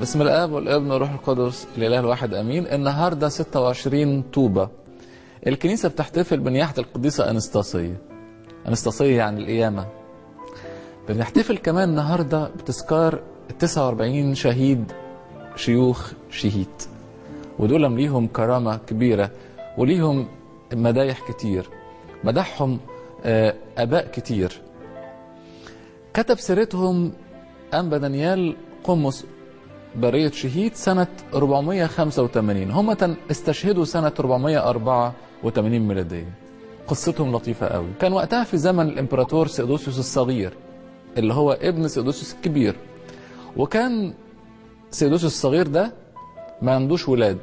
بسم الاب والابن والروح القدس الاله الواحد امين النهارده 26 طوبه الكنيسه بتحتفل بنياحه القديسه انستاسيه انستاسيه يعني القيامه بنحتفل كمان النهارده بتذكار 49 شهيد شيوخ شهيد ودول ليهم كرامه كبيره وليهم مدايح كتير مدحهم آه، اباء كتير كتب سيرتهم انبا دانيال قمص برية شهيد سنة 485 هم تن- استشهدوا سنة 484 ميلادية قصتهم لطيفة قوي كان وقتها في زمن الإمبراطور سيودوسيوس الصغير اللي هو ابن سيودوسيوس الكبير وكان سيودوسيوس الصغير ده ما عندوش ولاد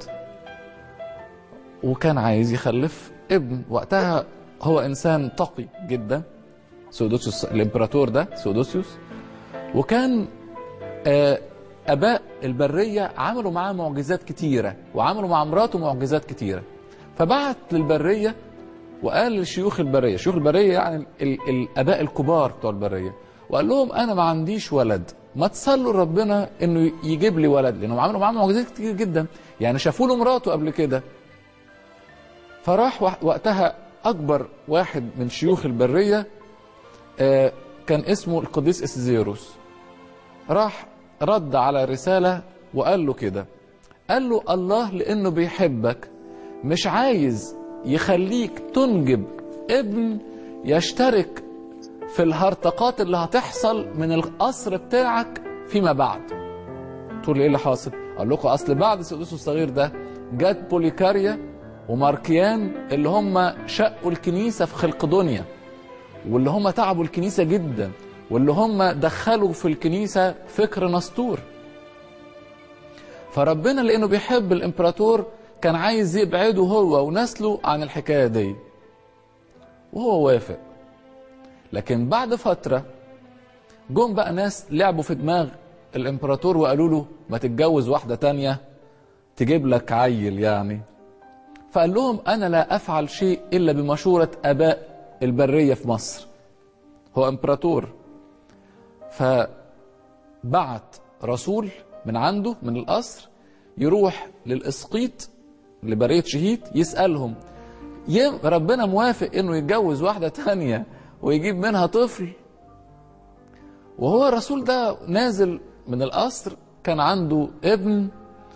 وكان عايز يخلف ابن وقتها هو إنسان تقي جدا سيودوسيوس الإمبراطور ده سيودوسيوس وكان آه، اباء البريه عملوا معاه معجزات كتيره وعملوا مع مراته معجزات كتيره فبعت للبريه وقال لشيوخ البريه شيوخ البريه يعني ال الاباء الكبار بتوع البريه وقال لهم انا ما عنديش ولد ما تصلوا ربنا انه يجيب لي ولد لانهم عملوا معاه معجزات كتير جدا يعني شافوا له مراته قبل كده فراح وح- وقتها اكبر واحد من شيوخ البريه آه، كان اسمه القديس اسزيروس راح رد على رسالة وقال له كده قال له الله لأنه بيحبك مش عايز يخليك تنجب ابن يشترك في الهرطقات اللي هتحصل من القصر بتاعك فيما بعد تقول لي ايه اللي حاصل قال لكم اصل بعد سيدوس الصغير ده جت بوليكاريا وماركيان اللي هم شقوا الكنيسة في خلقدونيا واللي هم تعبوا الكنيسة جدا واللي هم دخلوا في الكنيسة فكر نسطور فربنا لأنه بيحب الإمبراطور كان عايز يبعده هو ونسله عن الحكاية دي وهو وافق لكن بعد فترة جم بقى ناس لعبوا في دماغ الإمبراطور وقالوا له ما تتجوز واحدة تانية تجيب لك عيل يعني فقال لهم أنا لا أفعل شيء إلا بمشورة آباء البرية في مصر هو إمبراطور فبعت رسول من عنده من القصر يروح للإسقيط لبرية شهيد يسألهم يم ربنا موافق انه يتجوز واحدة تانية ويجيب منها طفل وهو الرسول ده نازل من القصر كان عنده ابن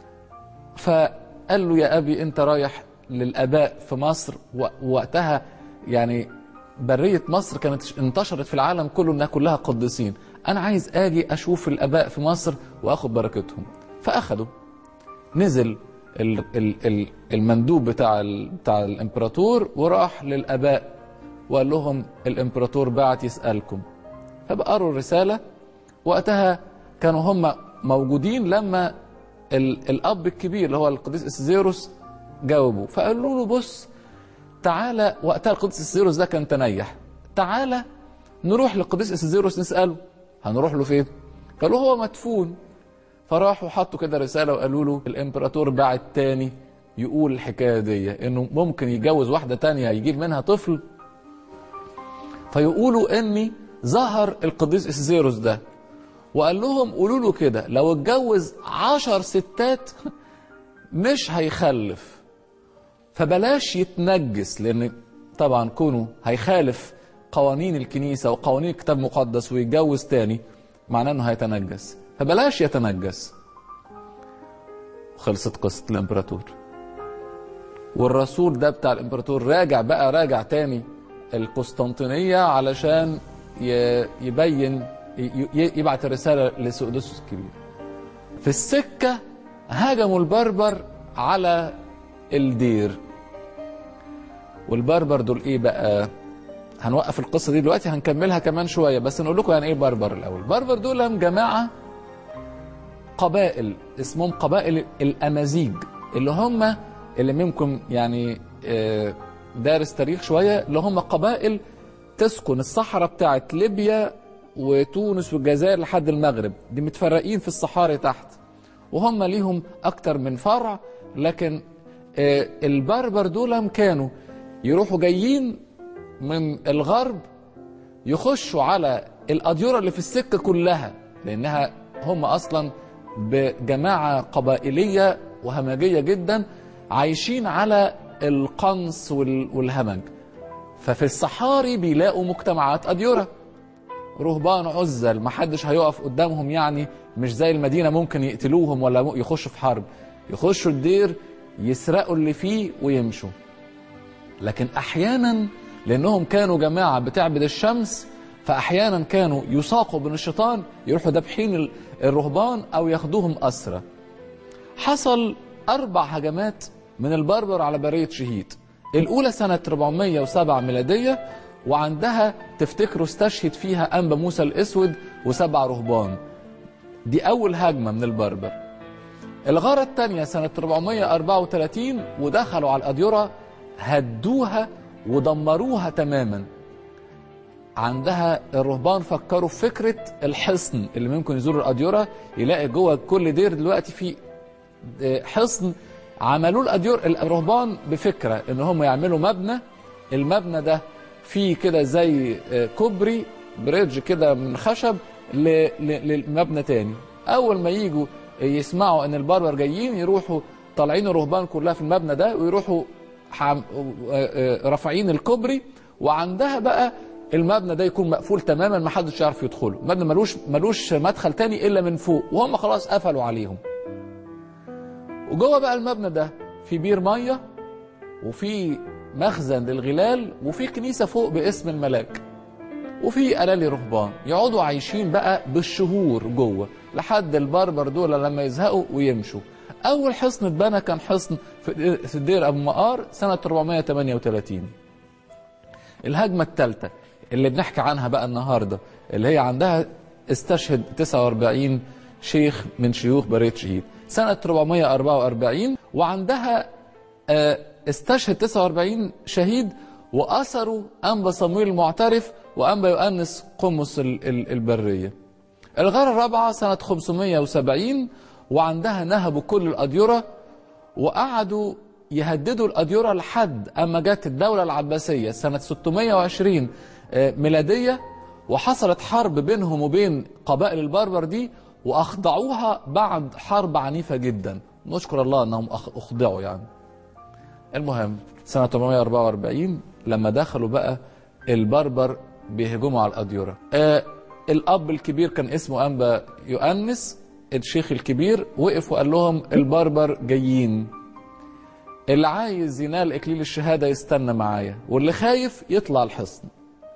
فقال له يا أبي أنت رايح للآباء في مصر ووقتها يعني برية مصر كانت انتشرت في العالم كله انها كلها قديسين انا عايز اجي اشوف الاباء في مصر واخد بركتهم فاخدوا نزل ال ال ال المندوب بتاع ال بتاع الامبراطور وراح للاباء وقال لهم الامبراطور بعت يسالكم فبقروا الرساله وقتها كانوا هم موجودين لما ال الاب الكبير اللي هو القديس اسزيروس جاوبوا فقالوا له بص تعالى وقتها القديس اسيزيروس ده كان تنيح تعالى نروح للقديس اسيزيروس نساله هنروح له فين قالوا هو مدفون فراحوا حطوا كده رساله وقالوا له الامبراطور بعت تاني يقول الحكايه دي انه ممكن يتجوز واحده تانية يجيب منها طفل فيقولوا اني ظهر القديس اسيزيروس ده وقال لهم قولوا له كده لو اتجوز عشر ستات مش هيخلف فبلاش يتنجس لان طبعا كونه هيخالف قوانين الكنيسة وقوانين الكتاب المقدس ويتجوز تاني معناه انه هيتنجس فبلاش يتنجس خلصت قصة الامبراطور والرسول ده بتاع الامبراطور راجع بقى راجع تاني القسطنطينية علشان يبين يبعت الرسالة لسؤدوس الكبير في السكة هاجموا البربر على الدير والبربر دول ايه بقى هنوقف القصه دي دلوقتي هنكملها كمان شويه بس نقول لكم يعني ايه بربر الاول بربر دول هم جماعه قبائل اسمهم قبائل الامازيج اللي هم اللي منكم يعني دارس تاريخ شويه اللي هم قبائل تسكن الصحراء بتاعت ليبيا وتونس والجزائر لحد المغرب دي متفرقين في الصحاري تحت وهم ليهم اكتر من فرع لكن البربر دول كانوا يروحوا جايين من الغرب يخشوا على الأديرة اللي في السكة كلها لأنها هم أصلا بجماعة قبائلية وهمجية جدا عايشين على القنص وال- والهمج ففي الصحاري بيلاقوا مجتمعات أديرة رهبان عزل محدش هيقف قدامهم يعني مش زي المدينة ممكن يقتلوهم ولا م- يخشوا في حرب يخشوا الدير يسرقوا اللي فيه ويمشوا لكن أحيانا لأنهم كانوا جماعة بتعبد الشمس فأحيانا كانوا يساقوا بين الشيطان يروحوا دابحين ال- الرهبان أو ياخدوهم أسرى حصل أربع هجمات من البربر على برية شهيد الأولى سنة 407 ميلادية وعندها تفتكروا استشهد فيها أنبا موسى الأسود وسبع رهبان دي أول هجمة من البربر الغارة الثانية سنة 434 ودخلوا على الأديرة هدوها ودمروها تماما عندها الرهبان فكروا في فكرة الحصن اللي ممكن يزور الأديرة يلاقي جوه كل دير دلوقتي في حصن عملوه الأدير الرهبان بفكرة ان هم يعملوا مبنى المبنى ده فيه كده زي كوبري بريدج كده من خشب ل- ل- لمبنى تاني اول ما يجوا يسمعوا ان البربر جايين يروحوا طالعين الرهبان كلها في المبنى ده ويروحوا حام- رافعين الكوبري وعندها بقى المبنى ده يكون مقفول تماما ما حدش يعرف يدخله المبنى ملوش ملوش مدخل تاني الا من فوق وهم خلاص قفلوا عليهم وجوه بقى المبنى ده في بير ميه وفي مخزن للغلال وفي كنيسه فوق باسم الملاك وفي ألالي رهبان يقعدوا عايشين بقى بالشهور جوه لحد البربر دول لما يزهقوا ويمشوا أول حصن اتبنى كان حصن في في الدير أبو مقار سنة 438 الهجمة الثالثة اللي بنحكي عنها بقى النهاردة اللي هي عندها استشهد 49 شيخ من شيوخ بريت شهيد سنة 444 وعندها آه، استشهد 49 شهيد وأسروا أنبا صمويل المعترف وأنبا يؤنس قمص ال- ال- البرية الغارة الرابعة سنة 570 وعندها نهبوا كل الأديرة وقعدوا يهددوا الأديرة لحد أما جت الدولة العباسية سنة 620 آه، ميلادية وحصلت حرب بينهم وبين قبائل البربر دي وأخضعوها بعد حرب عنيفة جدا نشكر الله أنهم أخ- أخضعوا يعني المهم سنة 844 لما دخلوا بقى البربر بيهجموا على الأديرة آه الأب الكبير كان اسمه أنبا يؤنس الشيخ الكبير وقف وقال لهم البربر جايين اللي عايز ينال إكليل الشهادة يستنى معايا واللي خايف يطلع الحصن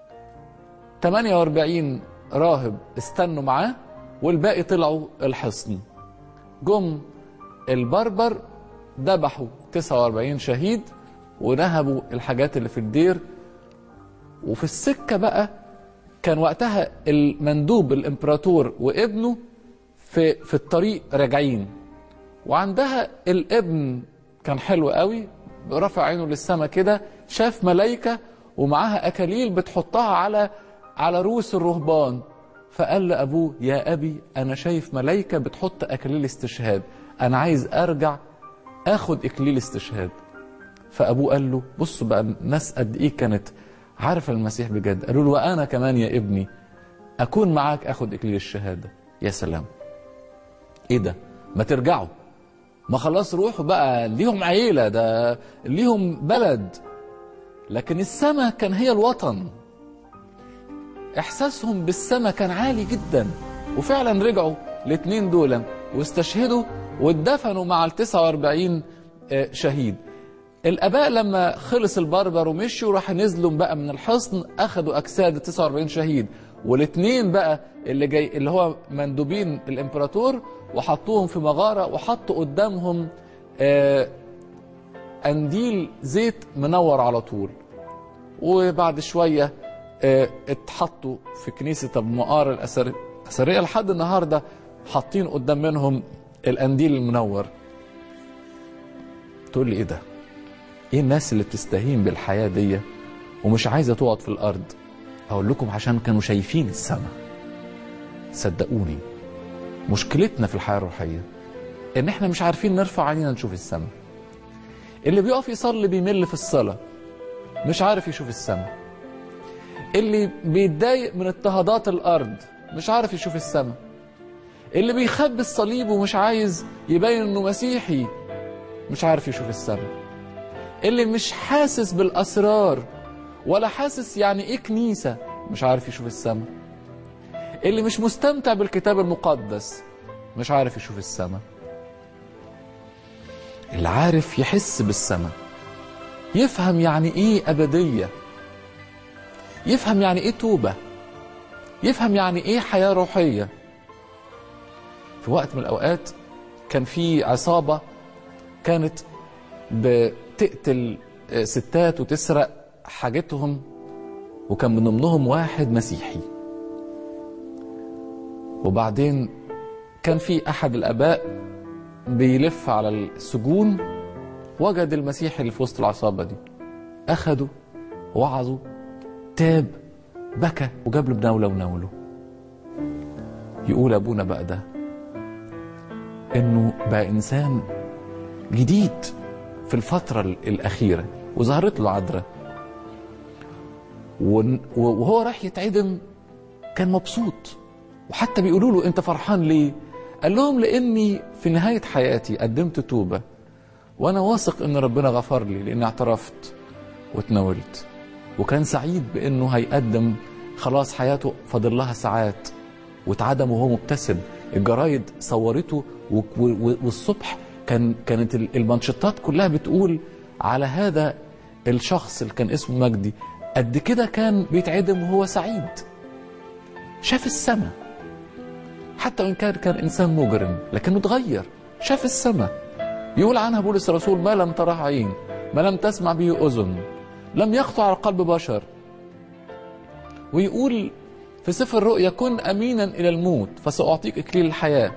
48 راهب استنوا معاه والباقي طلعوا الحصن جم البربر ذبحوا 49 شهيد ونهبوا الحاجات اللي في الدير وفي السكة بقى كان وقتها المندوب الامبراطور وابنه في في الطريق راجعين وعندها الابن كان حلو قوي رفع عينه للسماء كده شاف ملايكة ومعاها أكاليل بتحطها على على رؤوس الرهبان فقال لأبوه يا أبي أنا شايف ملايكة بتحط أكاليل استشهاد أنا عايز أرجع أخد إكليل استشهاد فأبوه قال له بصوا بقى الناس قد إيه كانت عارفة المسيح بجد قالوا له وأنا كمان يا ابني أكون معاك أخد إكليل الشهادة يا سلام إيه ده ما ترجعوا ما خلاص روحوا بقى ليهم عيلة ده ليهم بلد لكن السماء كان هي الوطن إحساسهم بالسماء كان عالي جدا وفعلا رجعوا الاثنين دول واستشهدوا واتدفنوا مع ال 49 آه، شهيد الآباء لما خلص البربر ومشوا راح نزلوا بقى من الحصن أخدوا أجساد ال 49 شهيد والاثنين بقى اللي جاي اللي هو مندوبين الإمبراطور وحطوهم في مغارة وحطوا قدامهم آه، قنديل زيت منور على طول وبعد شوية آه، اتحطوا في كنيسة أبو مقار الأثر- الأثرية لحد النهاردة حاطين قدام منهم القنديل المنور تقول لي ايه ده ايه الناس اللي بتستهين بالحياة دي ومش عايزة تقعد في الأرض أقول لكم عشان كانوا شايفين السماء صدقوني مشكلتنا في الحياة الروحية إن إحنا مش عارفين نرفع عينينا نشوف السماء اللي بيقف يصلي بيمل في الصلاة مش عارف يشوف السماء اللي بيتضايق من اضطهادات الأرض مش عارف يشوف السماء اللي بيخبي الصليب ومش عايز يبين انه مسيحي مش عارف يشوف السماء اللي مش حاسس بالاسرار ولا حاسس يعني ايه كنيسه مش عارف يشوف السماء اللي مش مستمتع بالكتاب المقدس مش عارف يشوف السماء اللي عارف يحس بالسماء يفهم يعني ايه ابديه يفهم يعني ايه توبه يفهم يعني ايه حياه روحيه في وقت من الاوقات كان في عصابه كانت بتقتل ستات وتسرق حاجتهم وكان من ضمنهم واحد مسيحي وبعدين كان في احد الاباء بيلف على السجون وجد المسيحي اللي في وسط العصابه دي اخده وعظه تاب بكى وجاب له بناوله وناوله يقول ابونا بقى ده انه بقى انسان جديد في الفترة الأخيرة وظهرت له عذراء وهو راح يتعدم كان مبسوط وحتى بيقولوا له أنت فرحان ليه؟ قال لهم لأني في نهاية حياتي قدمت توبة وأنا واثق إن ربنا غفر لي لأني اعترفت واتناولت وكان سعيد بإنه هيقدم خلاص حياته فاضل لها ساعات واتعدم وهو مبتسم الجرايد صورته والصبح كان كانت المانشيتات كلها بتقول على هذا الشخص اللي كان اسمه مجدي قد كده كان بيتعدم وهو سعيد شاف السماء حتى وان كان كان انسان مجرم لكنه اتغير شاف السماء يقول عنها بولس الرسول ما لم تره عين ما لم تسمع به اذن لم يخطر على قلب بشر ويقول في سفر الرؤيا كن امينا الى الموت فساعطيك اكليل الحياه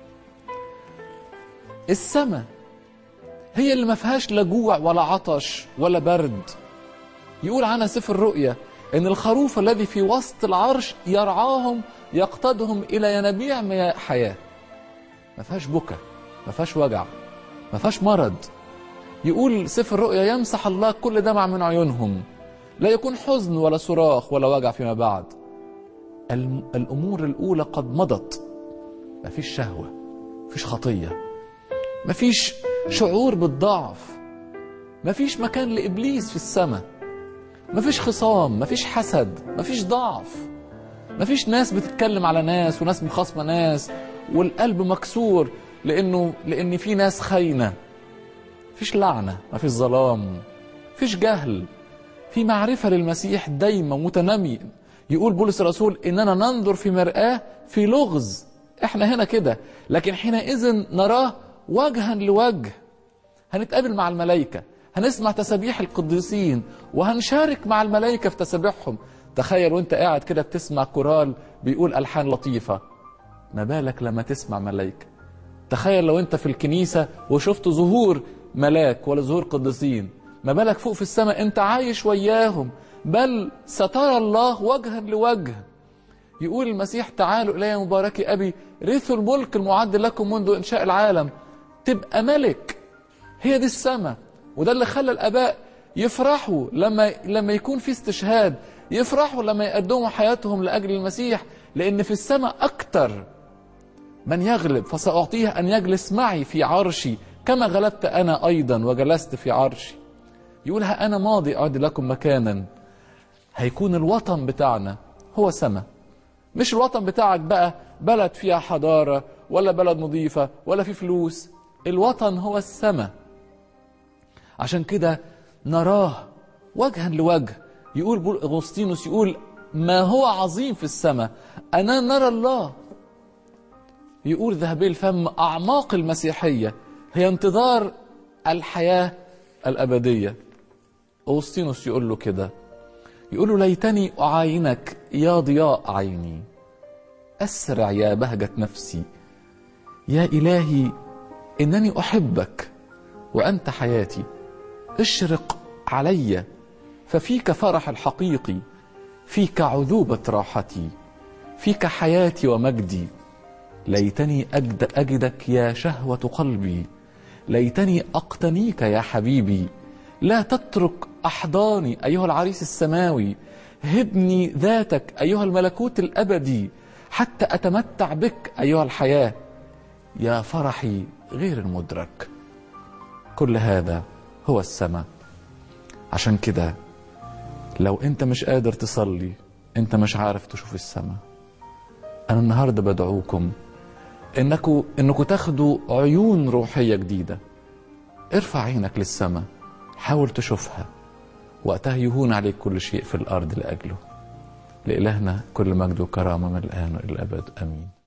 السماء هي اللي ما فيهاش لا جوع ولا عطش ولا برد يقول عنها سفر الرؤيا ان الخروف الذي في وسط العرش يرعاهم يقتدهم الى ينابيع مياه حياه ما فيهاش بكا ما فيهاش وجع ما فيهاش مرض يقول سفر الرؤيا يمسح الله كل دمع من عيونهم لا يكون حزن ولا صراخ ولا وجع فيما بعد الامور الاولى قد مضت ما فيش شهوه فيش خطيه مفيش شعور بالضعف مفيش مكان لإبليس في السماء مفيش خصام مفيش حسد مفيش ضعف مفيش ناس بتتكلم على ناس وناس مخاصمة ناس والقلب مكسور لأنه لأن في ناس خاينة مفيش لعنة مفيش ظلام مفيش جهل في معرفة للمسيح دايما متنمي يقول بولس الرسول إننا ننظر في مرآة في لغز احنا هنا كده لكن حينئذ نراه وجها لوجه هنتقابل مع الملائكة هنسمع تسابيح القديسين وهنشارك مع الملائكة في تسابيحهم تخيل وانت قاعد كده بتسمع كورال بيقول ألحان لطيفة ما بالك لما تسمع ملائكة تخيل لو انت في الكنيسة وشفت ظهور ملاك ولا ظهور قديسين ما بالك فوق في السماء انت عايش وياهم بل سترى الله وجها لوجه يقول المسيح تعالوا إلي مبارك أبي رثوا الملك المعد لكم منذ إنشاء العالم تبقى ملك هي دي السماء وده اللي خلى الاباء يفرحوا لما لما يكون في استشهاد يفرحوا لما يقدموا حياتهم لاجل المسيح لان في السماء اكتر من يغلب فساعطيه ان يجلس معي في عرشي كما غلبت انا ايضا وجلست في عرشي يقولها انا ماضي اعد لكم مكانا هيكون الوطن بتاعنا هو سماء مش الوطن بتاعك بقى بلد فيها حضاره ولا بلد نظيفه ولا في فلوس الوطن هو السماء عشان كده نراه وجها لوجه يقول اغسطينوس يقول ما هو عظيم في السماء أنا نرى الله يقول ذهبي الفم أعماق المسيحية هي انتظار الحياة الأبدية أغسطينوس يقول له كده يقول له ليتني أعاينك يا ضياء عيني أسرع يا بهجة نفسي يا إلهي إنني أحبك وأنت حياتي اشرق علي ففيك فرح الحقيقي فيك عذوبة راحتي فيك حياتي ومجدي ليتني أجد أجدك يا شهوة قلبي ليتني أقتنيك يا حبيبي لا تترك أحضاني أيها العريس السماوي هبني ذاتك أيها الملكوت الأبدي حتى أتمتع بك أيها الحياة يا فرحي غير المدرك كل هذا هو السماء عشان كده لو انت مش قادر تصلي انت مش عارف تشوف السماء انا النهارده بدعوكم انكم انكم تاخدوا عيون روحيه جديده ارفع عينك للسماء حاول تشوفها وقتها يهون عليك كل شيء في الارض لاجله لالهنا كل مجد وكرامه من الان والى الابد امين